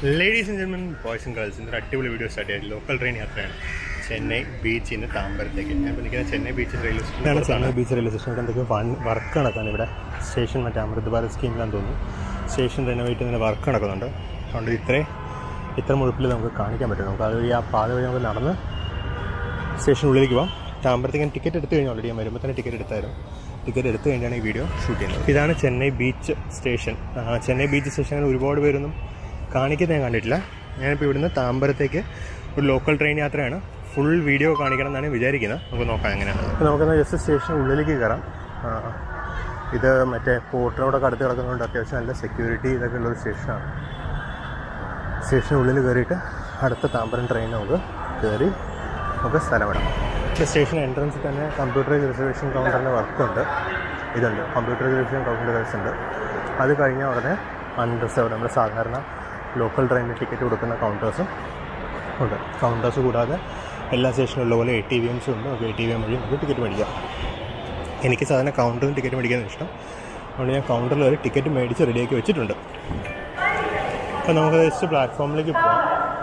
Ladies and ജെന്മൻ boys and girls ഇന്നൊരു അടിപൊളി വീഡിയോ സ്റ്റാർട്ട് ചെയ്യാം ലോക്കൽ ട്രെയിൻ യാത്രയാണ് ചെന്നൈ ബീച്ചിൽ നിന്ന് താമ്പരത്തേക്ക് ഞാൻ ഇപ്പോൾ നിൽക്കുന്ന Chennai beach railway station Chennai beach railway station ഇവിടെ എന്തൊക്കെയോ വർക്ക് നടക്കാണ് ഇവിടെ സ്റ്റേഷൻ മറ്റേ അമൃത് ഭാരത് സ്കീമിലാന്ന് തോന്നുന്നു സ്റ്റേഷൻ റെനോവേറ്റ് ചെയ്യുന്ന വർക്ക് നടക്കുന്നുണ്ട് അതുകൊണ്ട് ഇത്രേ ഇത്ര മുഴുപ്പിൽ നമുക്ക് കാണിക്കാൻ പറ്റും നമുക്ക് അതുവഴി ആ പാത വഴി നമുക്ക് നടന്ന് സ്റ്റേഷനുള്ളിലേക്ക് പോകാം താമ്പരത്തേക്ക് ടിക്കറ്റ് എടുത്തു കഴിഞ്ഞാൽ ഓൾറെഡി ഞാൻ വരുമ്പോൾ തന്നെ ടിക്കറ്റ് എടുത്തായിരുന്നു ടിക്കറ്റ് എടുത്തു കഴിഞ്ഞാണ് ഈ വീഡിയോ ഷൂട്ട് ചെയ്യുന്നത് ഇതാണ് ചെന്നൈ ബീച്ച് സ്റ്റേഷൻ ആ, ചെന്നൈ ബീച്ച് സ്റ്റേഷനിൽ ഒരുപാട് പേരൊന്നും കാണിക്കുന്നത് ഞാൻ കണ്ടിട്ടില്ല ഞാനിപ്പോൾ ഇവിടുന്ന് താമ്പരത്തേക്ക് ഒരു ലോക്കൽ ട്രെയിൻ യാത്രയാണ് ഫുൾ വീഡിയോ കാണിക്കണം എന്നാണ് വിചാരിക്കുന്നത് നമുക്ക് നോക്കാം എങ്ങനെയാണ് അപ്പോൾ നമുക്കെന്നാൽ ജസ്റ്റ് സ്റ്റേഷൻ ഉള്ളിലേക്ക് കയറാം ആ, ഇത് മറ്റേ പോർട്ടിനോടൊക്കെ അടുത്ത് കിടക്കുന്നതുകൊണ്ട് അത്യാവശ്യം നല്ല സെക്യൂരിറ്റി ഇതൊക്കെ ഉള്ളൊരു സ്റ്റേഷനാണ് സ്റ്റേഷനുള്ളിൽ കയറിയിട്ട് അടുത്ത താമ്പരം ട്രെയിൻ നമുക്ക് കയറി നമുക്ക് സ്ഥലമിടാം ഇപ്പോൾ സ്റ്റേഷൻ എൻട്രൻസിൽ തന്നെ കമ്പ്യൂട്ടർ റിസർവേഷൻ കൗണ്ടറിൻ്റെ വർക്കുണ്ട് ഇതുണ്ട് കമ്പ്യൂട്ടർ റിസർവേഷൻ കൗണ്ടേഴ്സ് ഉണ്ട് അത് കഴിഞ്ഞാൽ ഉടനെ അൺറിസർവ്ഡ് നമ്മൾ സാധാരണ ലോക്കൽ ട്രെയിനിന് ടിക്കറ്റ് കൊടുക്കുന്ന കൗണ്ടേഴ്സും ഉണ്ട് കൗണ്ടേഴ്സ് കൂടാതെ എല്ലാ സ്റ്റേഷനിലുള്ള പോലെ എ ടി വി എംസും ഉണ്ട് നമുക്ക് എ ടി വി എം വഴി നമുക്ക് ടിക്കറ്റ് മേടിക്കാം എനിക്ക് സാധാരണ കൗണ്ടറിൽ ടിക്കറ്റ് മേടിക്കാൻ ഇഷ്ടം അതുകൊണ്ട് ഞാൻ കൗണ്ടറിൽ ഒരു ടിക്കറ്റ് മേടിച്ച് റെഡിയാക്കി വെച്ചിട്ടുണ്ട് അപ്പോൾ നമുക്ക് ജസ്റ്റ് പ്ലാറ്റ്ഫോമിലേക്ക് പോകാം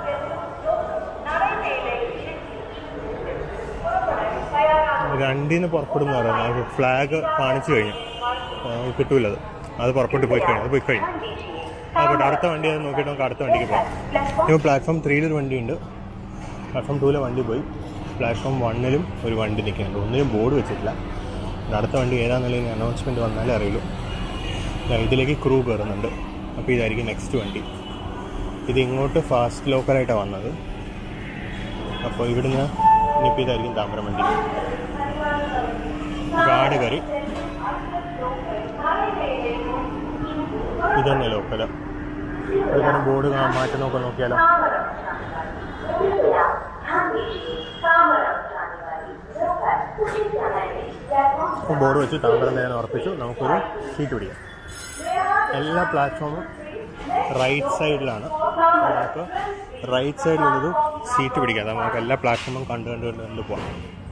രണ്ടിൽ നിന്ന് പുറപ്പെടുന്ന പറയുന്നത് ഫ്ലാഗ് കാണിച്ചു കഴിഞ്ഞു ആ, കിട്ടൂല അത് അത് പുറപ്പെട്ട് പോയി കഴിഞ്ഞു അത് പോയി കഴിഞ്ഞു അപ്പോൾ അടുത്ത വണ്ടി അത് നോക്കിയിട്ട് നമുക്ക് അടുത്ത വണ്ടിക്ക് പോകാം ഇപ്പോൾ പ്ലാറ്റ്ഫോം ത്രീയിലൊരു വണ്ടിയുണ്ട് പ്ലാറ്റ്ഫോം ടൂവിലെ വണ്ടി പോയി പ്ലാറ്റ്ഫോം വണ്ണിലും ഒരു വണ്ടി നിൽക്കുന്നുണ്ട് ഒന്നിലും ബോർഡ് വെച്ചിട്ടില്ല ഇത് അടുത്ത വണ്ടി ഏതാണെന്നുള്ളതിന് അനൗൺസ്മെൻറ്റ് വന്നാലേ അറിയുള്ളൂ ദാ ഇതിലേക്ക് ക്രൂ കയറുന്നുണ്ട് അപ്പോൾ ഇതായിരിക്കും നെക്സ്റ്റ് വണ്ടി ഇത് ഇങ്ങോട്ട് ഫാസ്റ്റ് ലോക്കലായിട്ടാണ് വന്നത് അപ്പോൾ ഇവിടുന്ന് ഇനിയിപ്പോൾ ഇതായിരിക്കും താമരം വണ്ടി ഗാർഡ് കയറി ഇത് തന്നെ ലോക്കല് ഇതൊക്കെ ബോർഡ് മാറ്റി നോക്കാൻ നോക്കിയാലോ അപ്പോൾ ബോർഡ് വെച്ച് താമരം നേരെ ഉറപ്പിച്ചു നമുക്കൊരു സീറ്റ് പിടിക്കാം എല്ലാ പ്ലാറ്റ്ഫോമും റൈറ്റ് സൈഡിലാണ് നമുക്ക് റൈറ്റ് സൈഡിലുള്ളൊരു സീറ്റ് പിടിക്കാം അതാ നമുക്ക് എല്ലാ പ്ലാറ്റ്ഫോമും കണ്ട് കണ്ട് കണ്ട് കണ്ട് പോകാം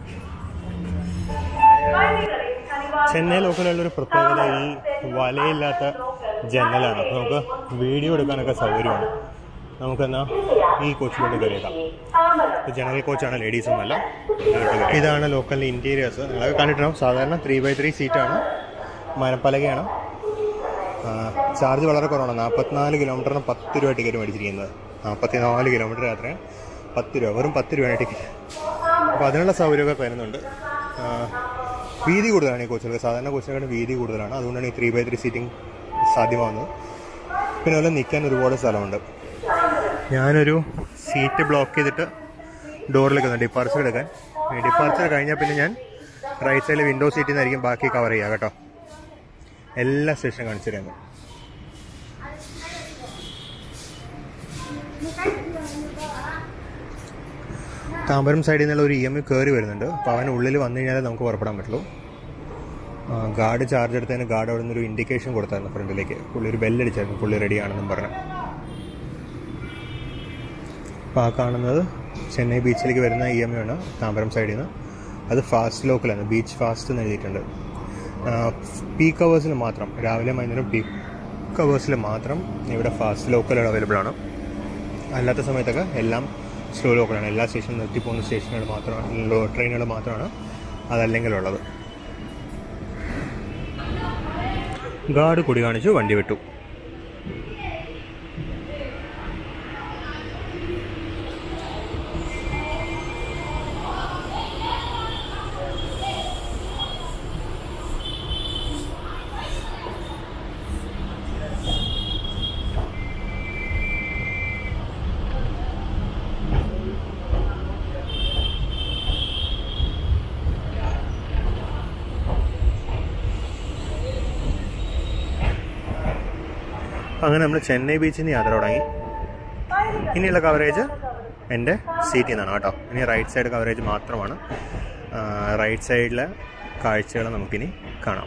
ചെന്നൈ ലോക്കലുള്ളൊരു പ്രത്യേകത ഈ വലയില്ലാത്ത ജനലാണ് അപ്പോൾ നമുക്ക് വീഡിയോ എടുക്കാനൊക്കെ സൗകര്യമാണ് നമുക്കെന്നാൽ ഈ കോച്ചിലോട്ട് കയറിയേക്കാം ഇത് ജനറൽ കോച്ചാണ് ലേഡീസും അല്ല ഇതാണ് ലോക്കലിൻ്റെ ഇൻറ്റീരിയേഴ്സ് അതൊക്കെ കണ്ടിട്ടുണ്ടാവും സാധാരണ ത്രീ ബൈ ത്രീ സീറ്റാണ് മരപ്പലകയാണ് ചാർജ് വളരെ കുറവാണ് നാൽപ്പത്തിനാല് കിലോമീറ്ററിന് പത്ത് രൂപ ടിക്കറ്റ് മേടിച്ചിരിക്കുന്നത് നാൽപ്പത്തി നാല് കിലോമീറ്റർ യാത്രയാണ് പത്ത് രൂപ വെറും പത്ത് രൂപയാണ് ടിക്കറ്റ് അപ്പോൾ അതിനുള്ള സൗകര്യമൊക്കെ തരുന്നുണ്ട് ആ, വീതി കൂടുതലാണ് ഈ കോച്ചുകൾക്ക് സാധാരണ കോച്ചുകളുടെ വീതി കൂടുതലാണ് അതുകൊണ്ടാണ് ഈ ത്രീ ബൈ ത്രീ സീറ്റിംഗ് സാധ്യമാകുന്നത് പിന്നെ അതുപോലെ നിൽക്കാൻ ഒരുപാട് സ്ഥലമുണ്ട് ഞാനൊരു സീറ്റ് ബ്ലോക്ക് ചെയ്തിട്ട് ഡോറിൽ നിൽക്കുന്നുണ്ട് ഡിപ്പാർച്ചർ എടുക്കാൻ ഡിപ്പാർച്ചർ കഴിഞ്ഞാൽ പിന്നെ ഞാൻ റൈറ്റ് സൈഡിൽ വിൻഡോ സീറ്റിൽ നിന്നായിരിക്കും ബാക്കി കവർ ചെയ്യുക കേട്ടോ എല്ലാ സ്റ്റേഷനും കാണിച്ചു തരാം താമ്പരം സൈഡിൽ നിന്നുള്ള ഒരു ഇ എം ഐ കയറി വരുന്നുണ്ട് അപ്പോൾ അവൻ ഉള്ളിൽ വന്നു കഴിഞ്ഞാലേ നമുക്ക് പുറപ്പെടാൻ പറ്റുള്ളൂ ഗാർഡ് ചാർജ് എടുത്തതിന് ഗാർഡ് അവിടെ നിന്നൊരു ഇൻഡിക്കേഷൻ കൊടുത്തായിരുന്നു ഫ്രണ്ടിലേക്ക് പുള്ളി ഒരു ബെല്ലടിച്ചായിരുന്നു പുള്ളി റെഡി ആണെന്നും പറഞ്ഞു അപ്പോൾ ആ കാണുന്നത് ചെന്നൈ ബീച്ചിലേക്ക് വരുന്ന ഇ എം ഐ ആണ് താമ്പരം സൈഡിൽ നിന്ന് അത് ഫാസ്റ്റ് ലോക്കലാണ് ബീച്ച് ഫാസ്റ്റ് എന്ന് എഴുതിയിട്ടുണ്ട് പീക്ക് അവേഴ്സിൽ മാത്രം രാവിലെ വൈകുന്നേരം പീക്ക് അവേഴ്സിൽ മാത്രം ഇവിടെ ഫാസ്റ്റ് ലോക്കൽ അവൈലബിൾ ആണ് അല്ലാത്ത സമയത്തൊക്കെ എല്ലാം സ്ലോ ലോക്കലാണ് എല്ലാ സ്റ്റേഷനും നിർത്തി പോകുന്ന സ്റ്റേഷനുകൾ മാത്രമാണ് ലോ ട്രെയിനുകൾ മാത്രമാണ് അതല്ലെങ്കിലുള്ളത് ഗാർഡ് കൊടി കാണിച്ചു വണ്ടി വിട്ടു അങ്ങനെ നമ്മൾ ചെന്നൈ ബീച്ചിൽ നിന്ന് യാത്ര തുടങ്ങി ഇനിയുള്ള കവറേജ് എൻ്റെ സീറ്റിൽ നിന്നാണ് കേട്ടോ ഇനി റൈറ്റ് സൈഡ് കവറേജ് മാത്രമാണ് റൈറ്റ് സൈഡിലെ കാഴ്ചകൾ നമുക്കിനി കാണാം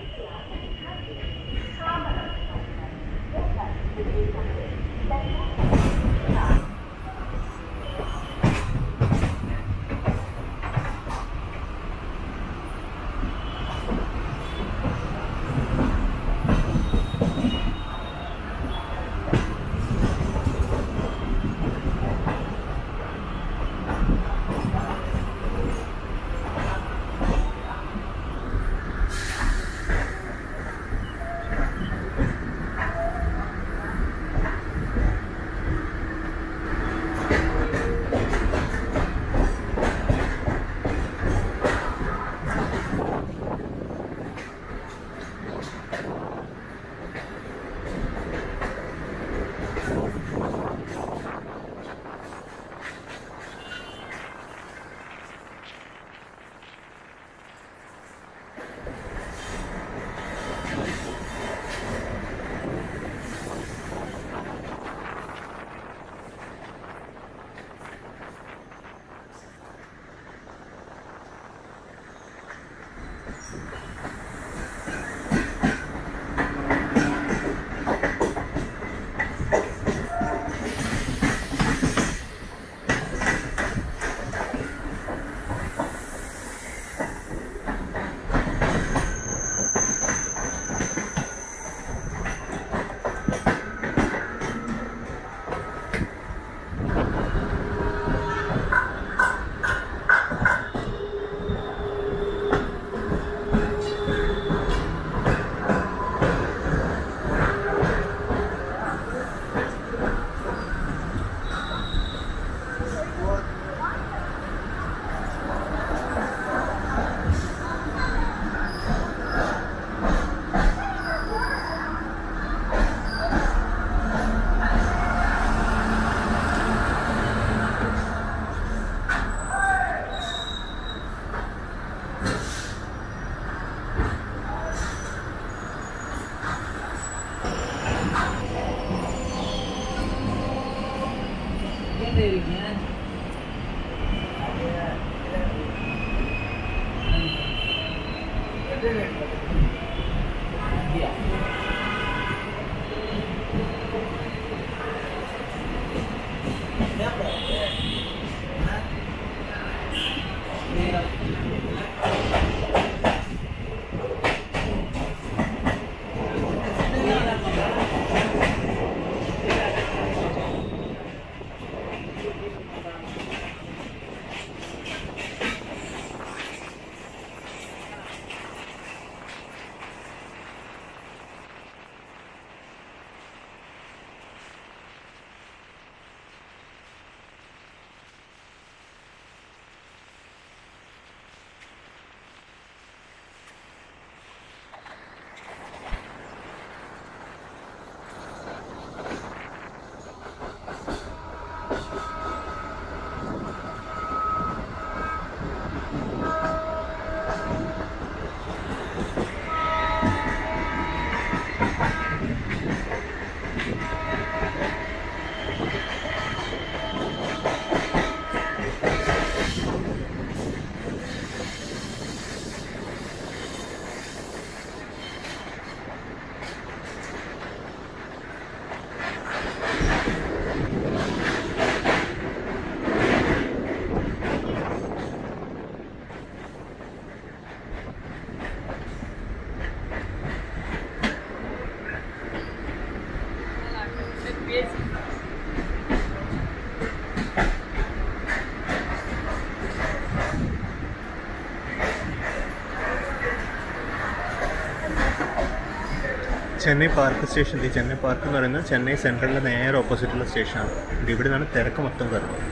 ചെന്നൈ പാർക്ക് സ്റ്റേഷൻ ഈ ചെന്നൈ പാർക്ക് എന്ന് പറയുന്നത് ചെന്നൈ സെൻട്രലിൻ്റെ നേരെ ഓപ്പോസിറ്റുള്ള സ്റ്റേഷനാണ് ഇത് ഇവിടെ നിന്നാണ് തിരക്ക് മൊത്തം വരുന്നത്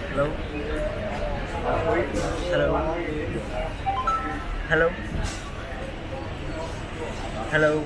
Hello. Hello. Hello. Hello.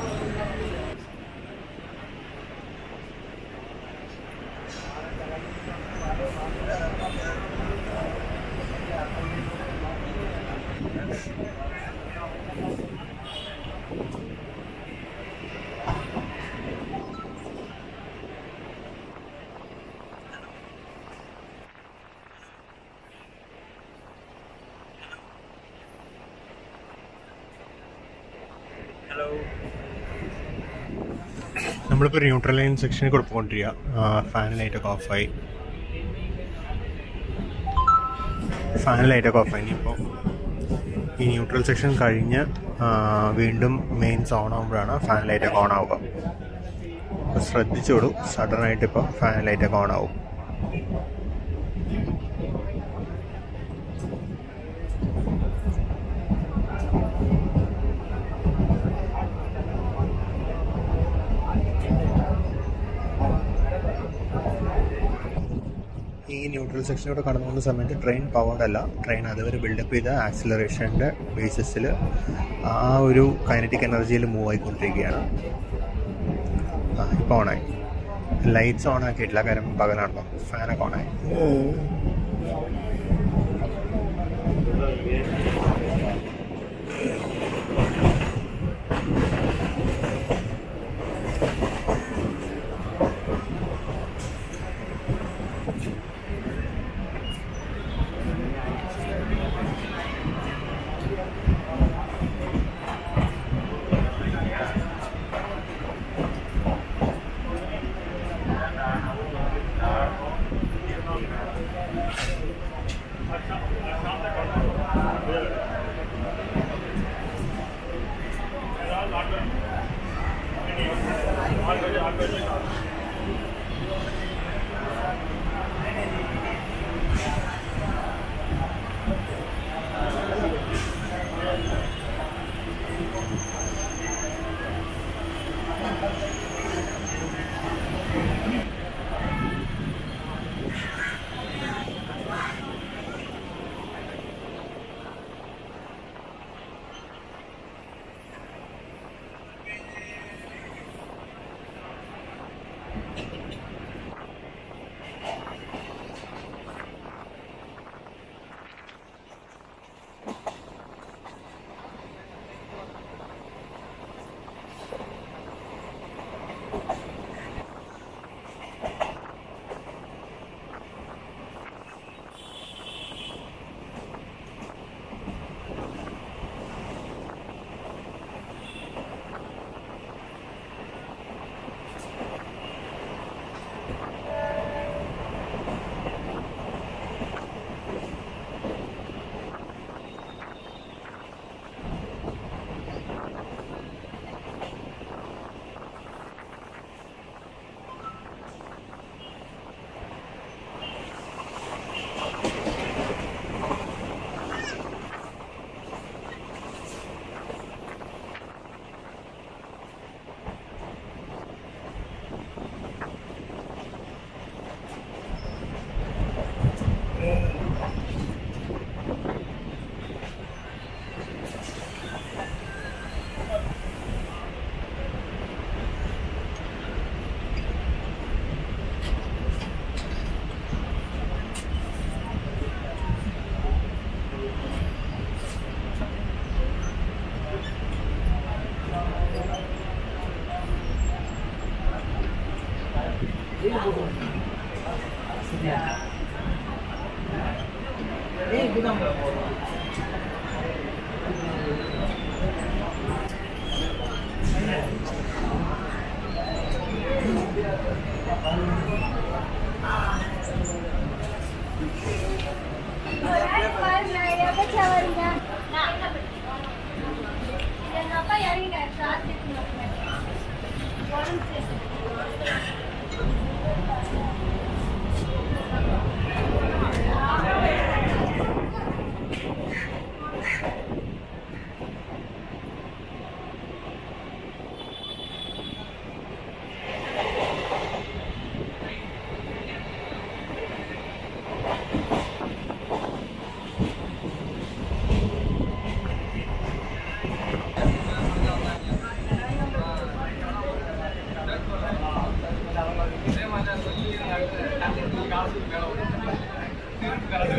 Hello. നമ്മളിപ്പോൾ ന്യൂട്രൽ ലൈൻ സെക്ഷനിൽ കൂടെ പോകൊണ്ടിരിക്കുക ഫാൻ ലൈറ്റൊക്കെ ഓഫായി ഫാൻ ലൈറ്റൊക്കെ ഓഫായി ഇനിയിപ്പോൾ ഈ ന്യൂട്രൽ സെക്ഷൻ കഴിഞ്ഞ് ആ, വീണ്ടും മെയിൻസ് ഓൺ ആകുമ്പോഴാണ് ഫാൻ ലൈറ്റൊക്കെ ഓൺ ആവുക അപ്പോൾ ശ്രദ്ധിച്ചോളൂ സഡനായിട്ട് ഇപ്പോൾ ഫാൻ ലൈറ്റൊക്കെ ഓൺ ആവും ഈ ന്യൂട്രൽ സെക്ഷനിലൂടെ കടന്നു പോകുന്ന സമയത്ത് ട്രെയിൻ പവർഡ് അല്ല ട്രെയിൻ അതുവരെ ബിൽഡപ്പ് ചെയ്ത ആക്സിലറേഷൻ്റെ ബേസിസിൽ ആ ഒരു കൈനറ്റിക് എനർജിയിൽ മൂവ് ആയിക്കൊണ്ടിരിക്കുകയാണ് ആ ഇപ്പോൾ ഓണായി ലൈറ്റ്സ് ഓൺ ആക്കിയിട്ടില്ല കാര്യം പകലാണല്ലോ ഫാനൊക്കെ ഓണായി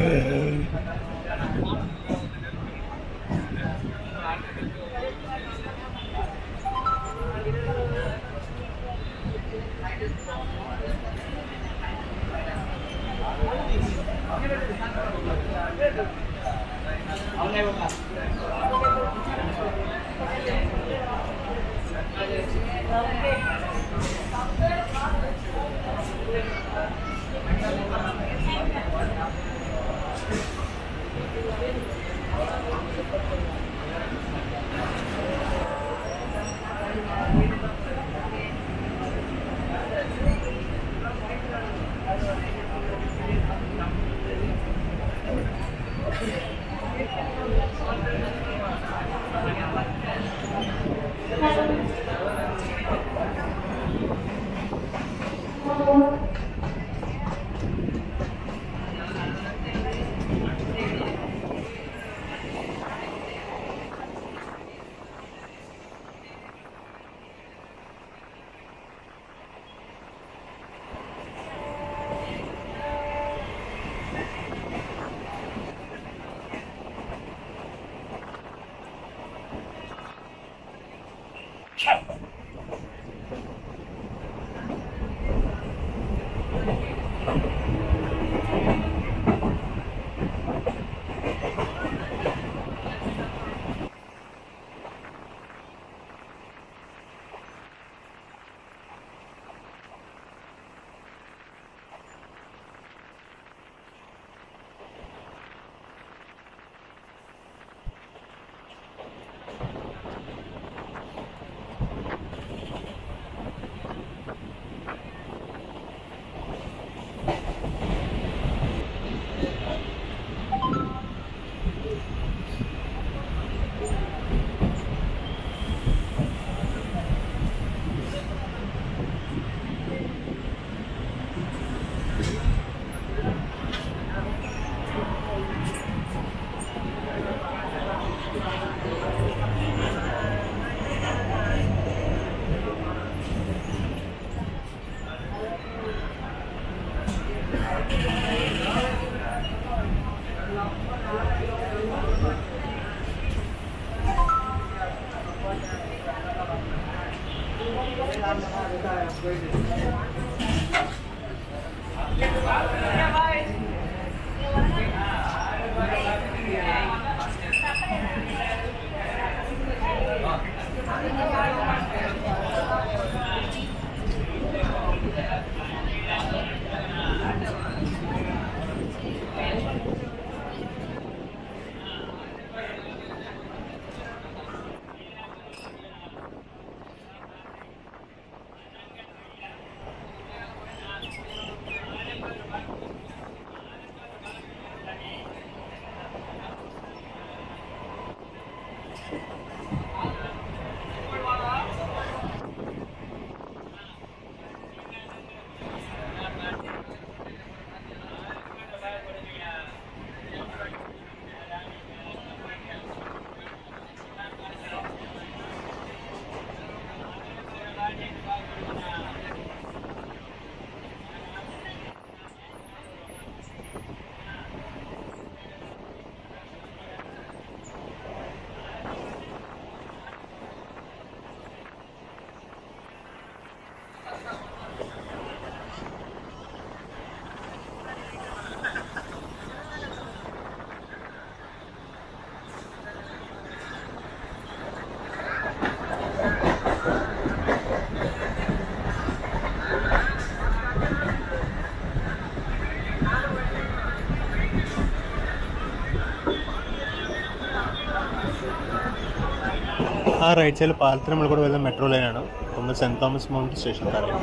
ആ റൈറ്റ് സൈഡിൽ പാലത്തിന് നമ്മൾ കൂടെ വരുന്ന മെട്രോ ലൈനാണ് നമ്മൾ സെൻറ് തോമസ് മൗണ്ട് സ്റ്റേഷൻ അറിയാം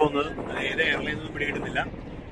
തോന്നുന്നത് ഏത് എയർലൈൻ ഒന്നും പിടികിട്ടുന്നില്ല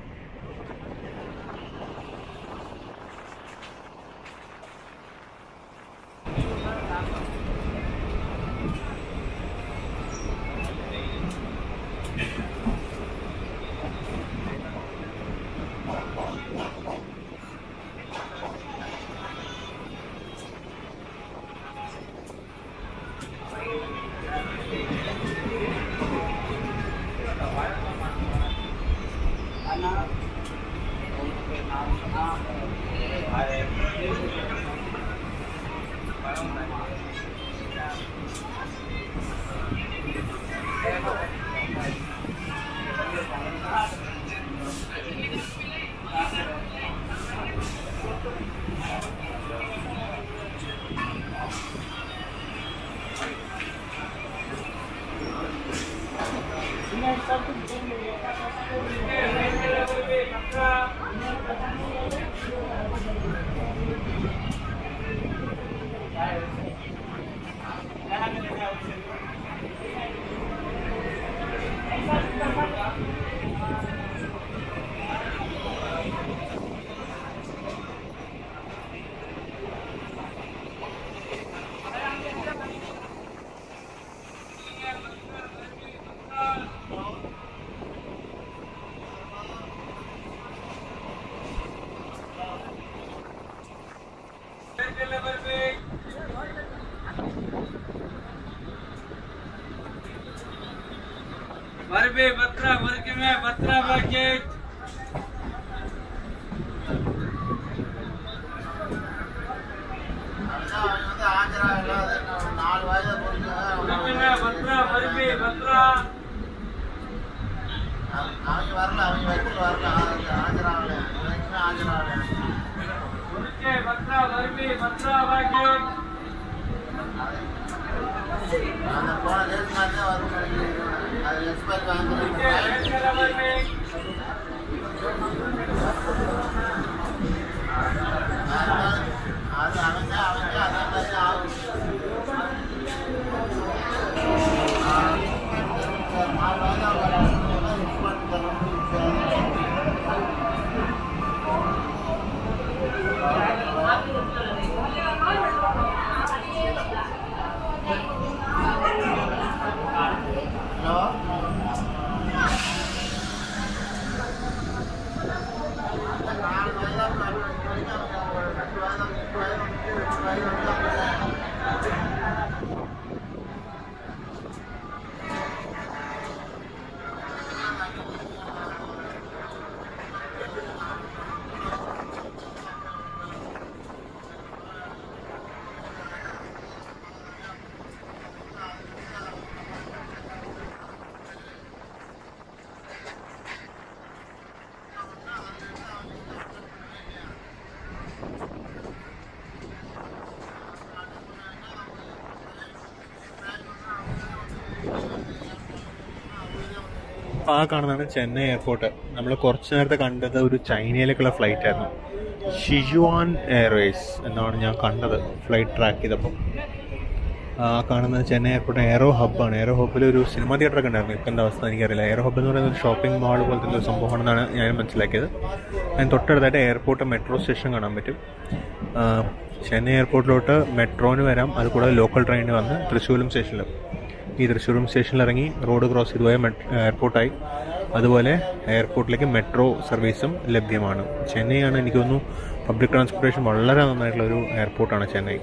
ಮರಬಿ ಭತ್ರ ಮರಕಿಮೆ ಭತ್ರ ಬಗ್ಗೆ மரக்கிமೆ ಭತ್ರ ಮರಬಿ ಭತ್ರ அவங்க வரல அவங்க வச்சு வரல ஆஜராகல ஆஜராகல ಮುರುಕೆ ಭತ್ರ ಮರಬಿ ಭತ್ರ ಬಗ್ಗೆ அந்த போன லேட் மாதிரி தான் வரும் அது எக்ஸ்பைர் வாங்க ಮುರುಕೆ ರೇಖಲ ಮರಬಿ அது அவங்க அவங்க அதே மாதிரி ஆகும் ஹலோ நாலு வயதாக ரெண்டு வயதாக எட்டு வயதாக எட்டு வயதாக അപ്പോൾ ആ കാണുന്നതാണ് ചെന്നൈ എയർപോർട്ട് നമ്മൾ കുറച്ച് നേരത്തെ കണ്ടത് ഒരു ചൈനയിലേക്കുള്ള ഫ്ലൈറ്റ് ആയിരുന്നു ഷിജുവാൻ എയർവേസ് എന്നാണ് ഞാൻ കണ്ടത് ഫ്ലൈറ്റ് ട്രാക്ക് ചെയ്തപ്പോൾ ആ കാണുന്നത് ചെന്നൈ എയർപോർട്ട് എയറോ ഹബ്ബാണ് എയറോ ഹബ്ബിൽ ഒരു സിനിമ തിയേറ്റർ ഒക്കെ ഉണ്ടായിരുന്നു ഇപ്പം എന്താ അവസ്ഥ എനിക്കറിയില്ല എയറോ ഹബ്ബ് എന്ന് പറയുന്നത് ഒരു ഷോപ്പിംഗ് മാൾ പോലത്തെ ഒരു സംഭവമാണെന്നാണ് ഞാൻ മനസ്സിലാക്കിയത് അതിന് തൊട്ടടുത്തായിട്ട് എയർപോർട്ട് മെട്രോ സ്റ്റേഷൻ കാണാൻ പറ്റും ആ, ചെന്നൈ എയർപോർട്ടിലോട്ട് മെട്രോന് വരാം അതുകൂടാതെ ലോക്കൽ ട്രെയിനിന് വന്ന് തൃശ്ശൂരും സ്റ്റേഷനിലും ഈ തൃശ്ശൂരും സ്റ്റേഷനിൽ ഇറങ്ങി റോഡ് ക്രോസ് ചെയ്ത് പോയ മെട്- എയർപോർട്ടായി അതുപോലെ എയർപോർട്ടിലേക്ക് മെട്രോ സർവീസും ലഭ്യമാണ് ചെന്നൈയാണ് എനിക്ക് തോന്നുന്നു പബ്ലിക് ട്രാൻസ്പോർട്ടേഷൻ വളരെ നന്നായിട്ടുള്ള ഒരു എയർപോർട്ടാണ് ചെന്നൈ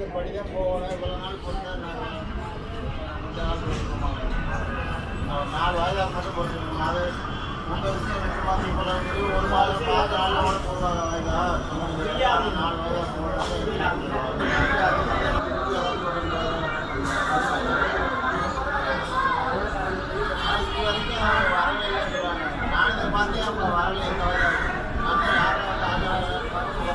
நாலு வயதாக மட்டும் போட்டுருக்கோம் அது உங்கள் விஷயம் ரெண்டு மாதம் இப்போ ஒரு மாதம் பாஞ்சு நாளில் கூட போடுவாங்க வயதா நாலு வயதாக வரவே இல்லைன்னு நான் இதை பார்த்தேன் அவங்க வரல இந்த வயதாக நம்ம யாரும் வந்து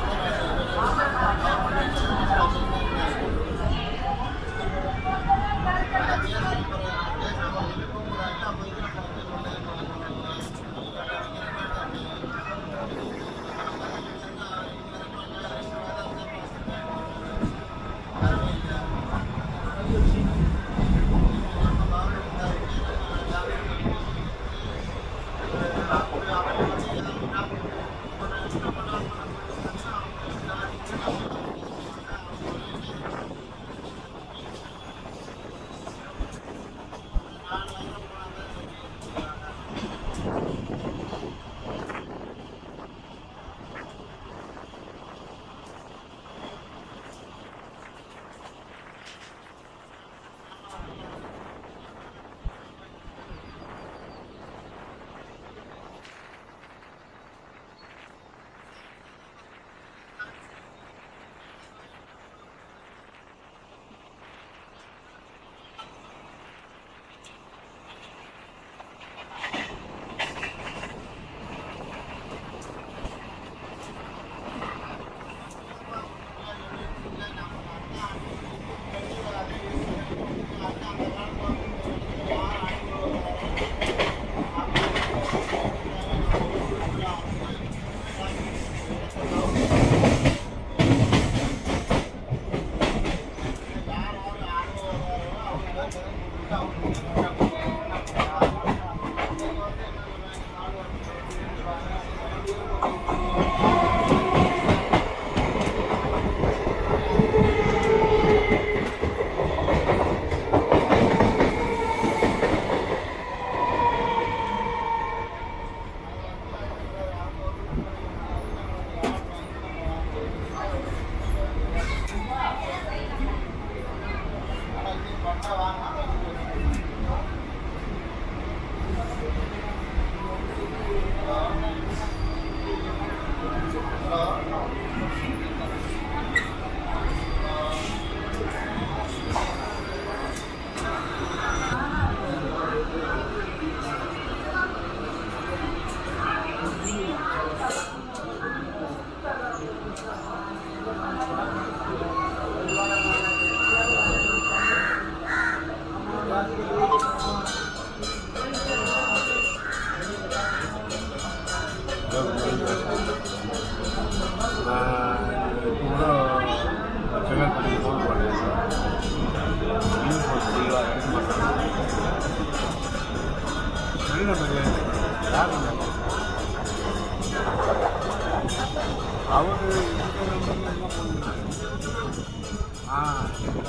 ஆஜராக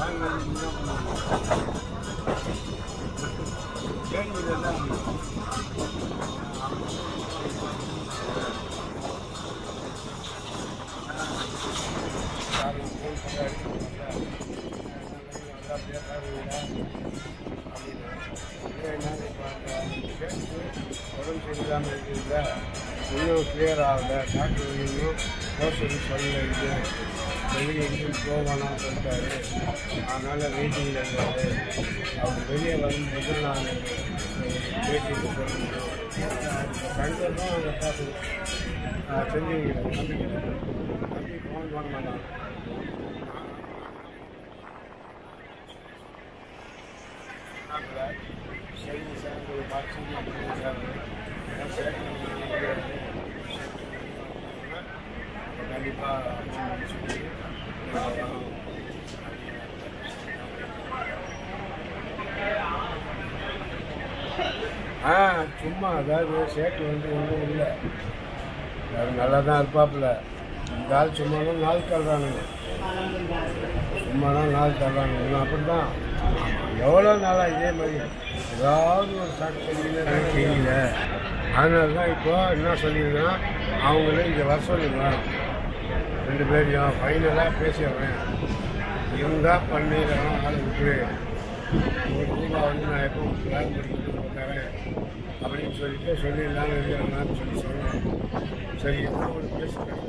உடம்பு சரியில்லாமல் இருக்குதுல்ல இன்னும் கிளியர் ஆகல டாக்டர் இன்னும் யோசனை சொல்லல இது வெளியே எங்கேயும் போகணும்னு சொல்லிட்டாரு அதனால் வெயிட்டிங்கில் இருந்தார் அவர் வெளியே வரும்போது நான் பேசிட்டு சொல்லணும் கண்டிப்பாக அங்கே பார்த்து செஞ்சுக்கிறேன் நம்பிக்கிறேன் நம்பி ஃபோன் பண்ண மாட்டாங்க சரிங்க சார் ஒரு பார்த்து ஆ சும்மா அதாவது சேட்டு வந்து ஒன்றும் இல்லை அது நல்லா தான் இருப்பாப்புல இந்த ஆள் சும்மாலாம் நாள் தள்ளுறானுங்க சும்மாலாம் நாள் தள்ளுறானுங்க இவன் அப்படி தான் எவ்வளோ நாளாக இதே மாதிரி ஏதாவது ஒரு சாக்கு சொல்லிங்கன்னா தெரியல அதனால தான் இப்போ என்ன சொல்லியிருந்தேன்னா அவங்களே இங்கே வர சொல்லுங்க ரெண்டு பேரையும் ஃபைனலாக பேசிடுறேன் இருந்தால் பண்ணிடுறோம் ஆளை விட்டு ஒரு ரூபா வந்து நான் எப்போ பிளான் பண்ணிக்கிட்டு தரேன் அப்படின்னு சொல்லிட்டு சொல்லிடலாம்னு இருக்கிறேன்னு சொல்லி சொன்னேன் சரி என்ன ஒரு பேசுகிறேன்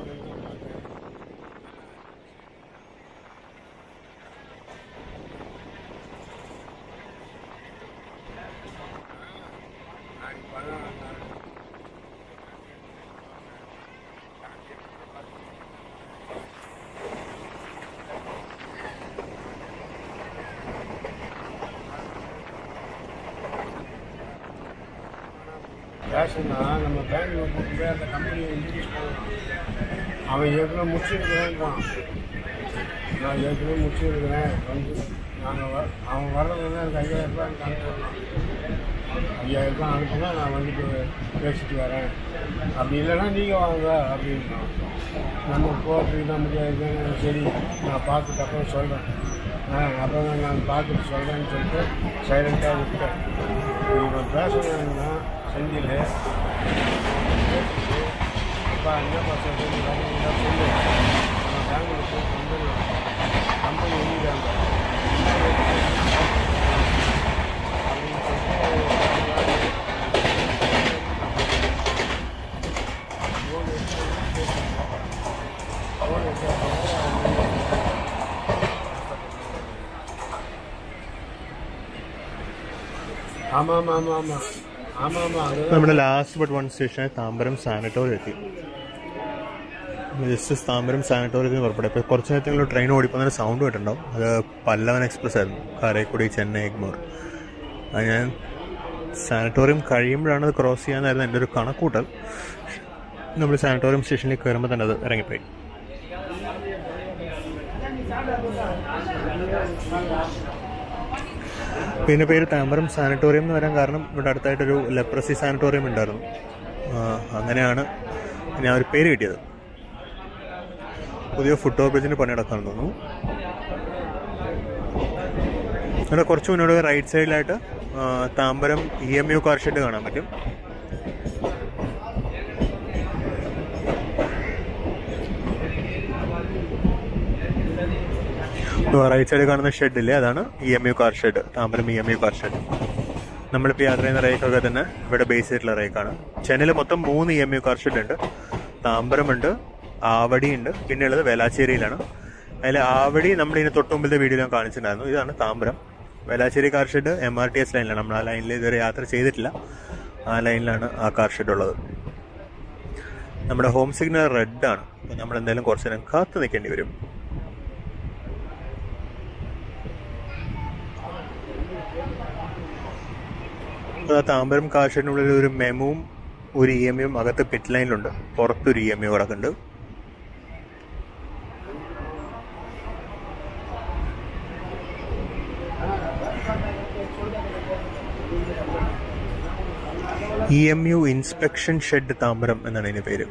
பேசுனா நம்ம பேங்க்ல கூட்டு போய் அந்த கம்பெனியை இன்ட்ரடியூஸ் பண்ணலாம் அவன் ஏற்கனவே முடிச்சிருக்கிறேன்றான் நான் ஏற்கனவே முடிச்சிருக்கிறேன் வந்து நாங்கள் வ அவன் வர்றது வந்து எனக்கு ஐயாயிரம் ரூபாய் எனக்கு அனுப்பலாம் ஐயாயிரம் ரூபாய் அனுப்புனா நான் வந்துட்டு பேசிட்டு வரேன் அப்படி இல்லைன்னா நீங்கள் வாங்க அப்படின்றான் நம்ம போகிறதுக்கு தான் முடியாது சரி நான் பார்த்துட்டு அப்புறம் சொல்கிறேன் ஆ அப்புறம் நான் பார்த்துட்டு சொல்கிறேன்னு சொல்லிட்டு சைலண்ட்டாக விட்டேன் இவன் பேசுனாங்கன்னா செந்தில் அப்பா என்னப்பா சொல்றது வேணுங்களா சொல்லு நான் பெங்களூர் போய் வந்துடலாம் கம்பெனி எழுதிட்டாங்க அப்படின்னு சொல்லிட்டு ஃபோன் ஆமாம் ஆமாம் ஆமாம் ஆமாம் ஆமாம் அதுதான் നമ്മുടെ last but one station Tambaram sanatorium എത്തി ജസ്റ്റ് താമ്പരം സാനറ്റോറിയത്തിൽ നിന്ന് പുറപ്പെടും ഇപ്പോൾ കുറച്ച് നേരത്തെങ്കിലും ട്രെയിൻ ഓടിപ്പോകുന്ന സൗണ്ട് കേട്ടിട്ടുണ്ടാവും അത് പല്ലവൻ എക്സ്പ്രസ് ആയിരുന്നു കാരക്കുടി ചെന്നൈ എഗ്മോർ അത് ഞാൻ സാനറ്റോറിയം കഴിയുമ്പോഴാണ് അത് ക്രോസ് ചെയ്യാനായിരുന്നു എൻ്റെ ഒരു കണക്കൂട്ടൽ നമ്മൾ സാനറ്റോറിയം സ്റ്റേഷനിൽ കയറുമ്പോൾ തന്നെ അത് ഇറങ്ങിപ്പോയി പിന്നെ പേര് താമ്പരം സാനിറ്റോറിയം എന്ന് വരാൻ കാരണം ഇവിടെ അടുത്തായിട്ടൊരു ലെപ്രസി സാനിറ്റോറിയം ഉണ്ടായിരുന്നു ആ, അങ്ങനെയാണ് ഞാൻ ഒരു പേര് കിട്ടിയത് പുതിയ ഫുട് ഓവർ ബ്രിഡ്ജിന് പണി നടക്കാന്ന് തോന്നുന്നു ഇവിടെ കുറച്ച് മുന്നോട്ട് റൈറ്റ് സൈഡിലായിട്ട് ആ, Tambaram E M U car shed കാണാൻ പറ്റും റൈറ്റ് സൈഡിൽ കാണുന്ന ഷെഡില്ലേ അതാണ് E M U car shed Tambaram E M U car shed നമ്മളിപ്പോൾ യാത്ര ചെയ്യുന്ന റേക്കൊക്കെ തന്നെ ഇവിടെ ബേസ് ചെയ്തിട്ടുള്ള റേക്കാണ് ചെന്നൈയിൽ മൊത്തം മൂന്ന് E M U car shed ഉണ്ട് താമ്പരമുണ്ട് ആവടി ഉണ്ട് പിന്നെ ഉള്ളത് വേലാച്ചേരിയിലാണ് അതിൽ ആവടി നമ്മുടെ ഇതിന് തൊട്ട് മുമ്പിലത്തെ വീഡിയോ ഞാൻ കാണിച്ചിട്ടുണ്ടായിരുന്നു ഇതാണ് Tambaram Velachery car shed M R T S ലൈനിലാണ് നമ്മൾ ആ ലൈനിൽ ഇതുവരെ യാത്ര ചെയ്തിട്ടില്ല ആ ലൈനിലാണ് ആ കാർ ഷെഡ് ഉള്ളത് നമ്മുടെ ഹോം സിഗ്നൽ റെഡ് ആണ് അപ്പോൾ നമ്മൾ എന്തായാലും കുറച്ച് നേരം കാത്തു നിൽക്കേണ്ടി വരും ആ താമ്പരം കാർഷെഡിനുള്ളിൽ ഒരു മെമുവും ഒരു ഇ എം യും അകത്ത് പിറ്റ് ലൈനിലുണ്ട് പുറത്തൊരു ഇ എം യു കിടക്കുന്നുണ്ട് E M U inspection shed Tambaram എന്നാണ് ഇതിന്റെ പേര്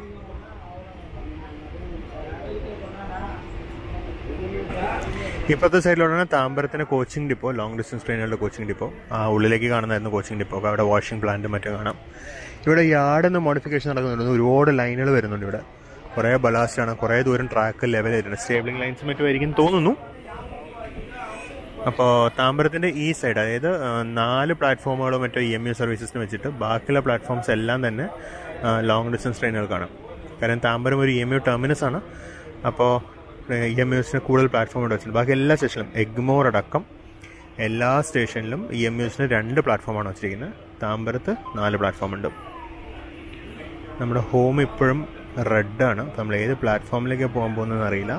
ഇപ്പോഴത്തെ സൈഡിലോട്ടാണ് താമ്പരത്തിന് കോച്ചിങ് ഡിപ്പോ ലോങ് ഡിസ്റ്റൻസ് ട്രെയിനുകളുടെ കോച്ചിങ് ഡിപ്പോ ആ ഉള്ളിലേക്ക് കാണുന്നതായിരുന്നു കോച്ചിങ് ഡിപ്പോ അപ്പോൾ അവിടെ വാഷിംഗ് പ്ലാന്റ് മറ്റും കാണാം ഇവിടെ യാർഡിന്ന് മോഡിഫിക്കേഷൻ നടക്കുന്നുണ്ട് ഒരുപാട് ലൈനുകൾ വരുന്നുണ്ട് ഇവിടെ കുറേ ബലാസ്റ്റാണ് കുറേ ദൂരം ട്രാക്ക് ലെവൽ ആയിട്ടുണ്ട് സ്റ്റേബിളിംഗ് ലൈൻസ് മറ്റും ആയിരിക്കും തോന്നുന്നു അപ്പോൾ താമ്പരത്തിൻ്റെ ഈ സൈഡ് അതായത് ആ, നാല് പ്ലാറ്റ്ഫോമുകളോ മറ്റോ ഇ എം യു സർവീസസിന് വെച്ചിട്ട് ബാക്കിയുള്ള പ്ലാറ്റ്ഫോംസ് എല്ലാം തന്നെ ലോങ് ഡിസ്റ്റൻസ് ട്രെയിനുകൾക്കാണ് കാരണം താമ്പരം ഒരു ഇ എം യു ടെർമിനസ് ആണ് അപ്പോൾ ഇ എം യുസിന് കൂടുതൽ പ്ലാറ്റ്ഫോം ഇവിടെ വെച്ചിട്ടുണ്ട് ബാക്കി എല്ലാ സ്റ്റേഷനിലും എഗ്മോർ അടക്കം എല്ലാ സ്റ്റേഷനിലും ഇ എം യുസിന് രണ്ട് പ്ലാറ്റ്ഫോമാണ് വെച്ചിരിക്കുന്നത് താമ്പരത്ത് നാല് പ്ലാറ്റ്ഫോം ഉണ്ട് നമ്മുടെ ഹോം ഇപ്പോഴും റെഡാണ് നമ്മൾ ഏത് പ്ലാറ്റ്ഫോമിലേക്ക് പോകാൻ പോകുന്നതെന്ന് അറിയില്ല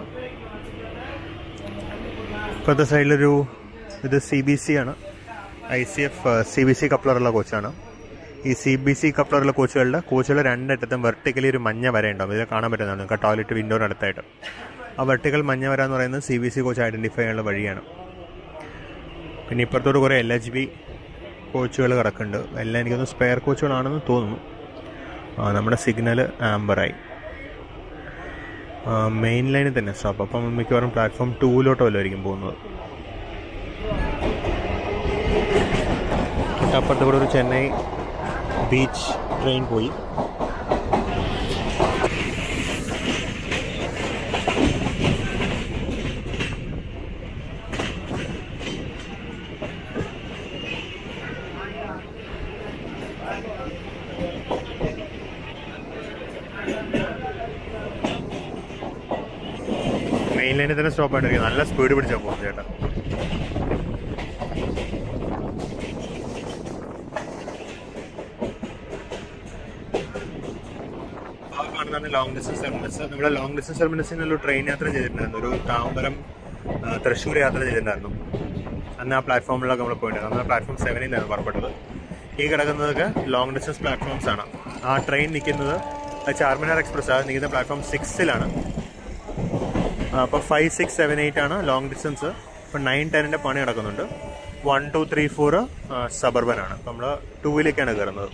ഇപ്പോഴത്തെ സൈഡിലൊരു ഇത് സി ബി സി ആണ് I C F C B C കപ്ലറുള്ള കോച്ചാണ് ഈ സി ബി സി കപ്ലറുള്ള കോച്ചുകളുടെ കോച്ചുകളുടെ രണ്ടറ്റത്തും വെർട്ടിക്കലി ഒരു മഞ്ഞ വര ഉണ്ടാവും ഇതിൽ കാണാൻ പറ്റുന്നതാണ് നിങ്ങൾക്ക് ടോയ്ലറ്റ് വിൻഡോയുടെ അടുത്തായിട്ട് ആ വെർട്ടിക്കൽ മഞ്ഞ വര എന്ന് പറയുന്നത് C B C coach identify ചെയ്യാനുള്ള വഴിയാണ് പിന്നെ ഇപ്പുറത്തോട്ട് കുറേ എൽ എച്ച് ബി കോച്ചുകൾ കിടക്കുന്നുണ്ട് എല്ലാം എനിക്കൊന്ന് സ്പെയർ കോച്ചുകളാണെന്ന് തോന്നുന്നു ആ, നമ്മുടെ സിഗ്നൽ ആംബറായി മെയിൻ ലൈനിൽ തന്നെ സ്റ്റോപ്പ് അപ്പം മിക്കവാറും പ്ലാറ്റ്ഫോം ടൂവിലോട്ടോ വല്ലതായിരിക്കും പോകുന്നത് തൊട്ടപ്പുറത്ത് കൂടെ ഒരു ചെന്നൈ ബീച്ച് ട്രെയിൻ പോയി മെയിൻ ലൈനിൽ തന്നെ സ്റ്റോപ്പ് ആയിട്ടിരിക്കും നല്ല സ്പീഡ് പിടിച്ചാൽ പോകും ചേട്ടാ ആ കാണുന്നതാണ് ലോങ് ഡിസ്റ്റൻസ് ടെർമിനസ് നമ്മൾ ലോങ് ഡിസ്റ്റൻസ് ടെർമിനസിന് ഒരു ട്രെയിൻ യാത്ര ചെയ്തിട്ടുണ്ടായിരുന്നു ഒരു താമ്പരം ആ, തൃശ്ശൂർ യാത്ര ചെയ്തിട്ടുണ്ടായിരുന്നു അന്ന് ആ പ്ലാറ്റ്ഫോമിലൊക്കെ നമ്മൾ പോയിട്ടുണ്ടായിരുന്നു അന്ന് പ്ലാറ്റ്ഫോം സെവനിൽ നിന്നാണ് പുറപ്പെട്ടത് ഈ കിടക്കുന്നതൊക്കെ ലോങ് ഡിസ്റ്റൻസ് പ്ലാറ്റ്ഫോംസ് ആണ് ആ ട്രെയിൻ നിൽക്കുന്നത് ചാർമിനാർ എക്സ്പ്രസ് അത് നിൽക്കുന്ന പ്ലാറ്റ്ഫോം സിക്സിലാണ് അപ്പോൾ ഫൈവ് സിക്സ് സെവൻ എയ്റ്റ് ആണ് ലോങ് ഡിസ്റ്റൻസ് ഇപ്പം നയൻ ടെന്നിൻ്റെ പണി നടക്കുന്നുണ്ട് one two three four suburban ആണ് അപ്പം നമ്മൾ ടൂവിലേക്കാണ് കയറുന്നത്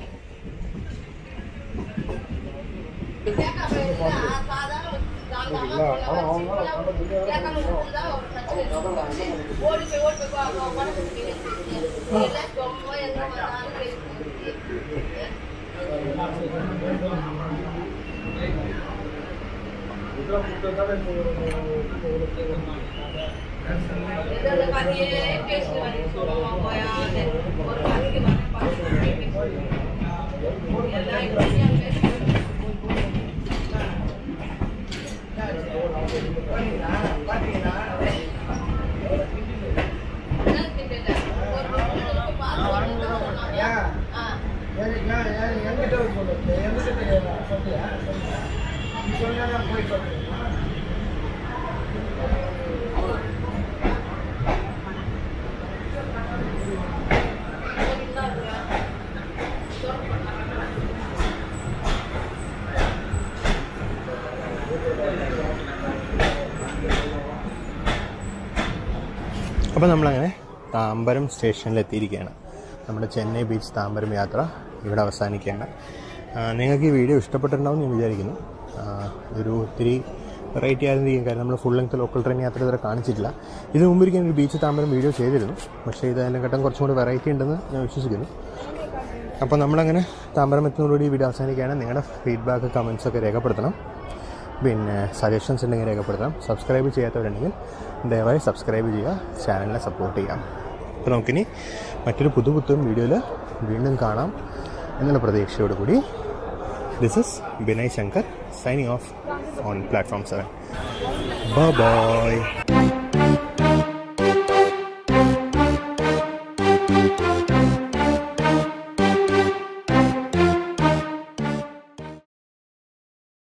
അപ്പോൾ നമ്മളങ്ങനെ താമ്പരം സ്റ്റേഷനിൽ എത്തിയിരിക്കുകയാണ് നമ്മുടെ ചെന്നൈ ബീച്ച് താമ്പരം യാത്ര ഇവിടെ അവസാനിക്കുകയാണ് ആ, നിങ്ങൾക്ക് ഈ വീഡിയോ ഇഷ്ടപ്പെട്ടിട്ടുണ്ടാവും ഞാൻ വിചാരിക്കുന്നു ആ, ഇതൊരു ഒത്തിരി വെറൈറ്റി ആയിരുന്നിരിക്കും കാര്യം നമ്മൾ ഫുൾ ലെങ്ത് ലോക്കൽ ട്രെയിൻ യാത്ര ഇതുവരെ കാണിച്ചിട്ടില്ല ഇതിന് മുമ്പൊരിക്കലും ഒരു ബീച്ച് താമ്പരം വീഡിയോ ചെയ്തിരുന്നു പക്ഷേ ഇത് അതിനെക്കാട്ടും കുറച്ചും കൂടി വെറൈറ്റി ഉണ്ടെന്ന് ഞാൻ വിശ്വസിക്കുന്നു അപ്പോൾ നമ്മളങ്ങനെ താമ്പരം എത്തുന്നതോടുകൂടി ഈ വീഡിയോ അവസാനിക്കുകയാണ് നിങ്ങളുടെ ഫീഡ്ബാക്ക് കമൻസ് ഒക്കെ രേഖപ്പെടുത്തണം പിന്നെ സജഷൻസ് ഉണ്ടെങ്കിൽ രേഖപ്പെടുത്താം സബ്സ്ക്രൈബ് ചെയ്യാത്തവരുണ്ടെങ്കിൽ ദയവായി സബ്സ്ക്രൈബ് ചെയ്യുക ചാനലിനെ സപ്പോർട്ട് ചെയ്യാം അപ്പോൾ നമുക്കിനി മറ്റൊരു പുതു പുത്തൻ വീഡിയോയിൽ വീണ്ടും കാണാം എന്നുള്ള പ്രതീക്ഷയോട് കൂടി this is Binay Shankar signing off on platform seven by